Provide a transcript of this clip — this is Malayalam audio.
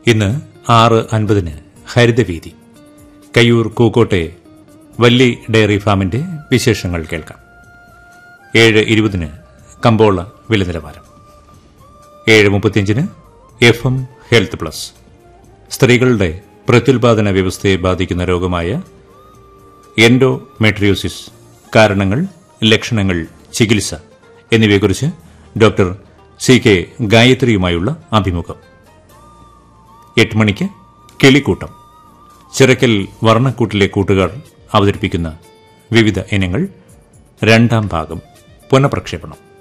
ഇന്ന് ആറ് അൻപതിന് ഹരിതവീതി കയ്യൂർ കൂക്കോട്ടെ വല്ലി ഡയറി ഫാമിന്റെ വിശേഷങ്ങൾ കേൾക്കാം ഏഴ് ഇരുപതിന് കമ്പോള വില നിലവാരം ഏഴ് മുപ്പത്തിയഞ്ചിന് എഫ് എം ഹെൽത്ത് പ്ലസ് സ്ത്രീകളുടെ പ്രത്യുൽപാദന വ്യവസ്ഥയെ ബാധിക്കുന്ന രോഗമായ എൻഡോമെട്രിയോസിസ് കാരണങ്ങൾ ലക്ഷണങ്ങൾ ചികിത്സ എന്നിവയെക്കുറിച്ച് ഡോക്ടർ സി കെ ഗായത്രിയുമായുള്ള അഭിമുഖം എട്ട് മണിക്ക് കിളിക്കൂട്ടം ചിറക്കൽ വർണ്ണക്കൂട്ടിലെ കൂട്ടുകാർ അവതരിപ്പിക്കുന്ന വിവിധ ഇനങ്ങൾ രണ്ടാം ഭാഗം പുനഃപ്രക്ഷേപണം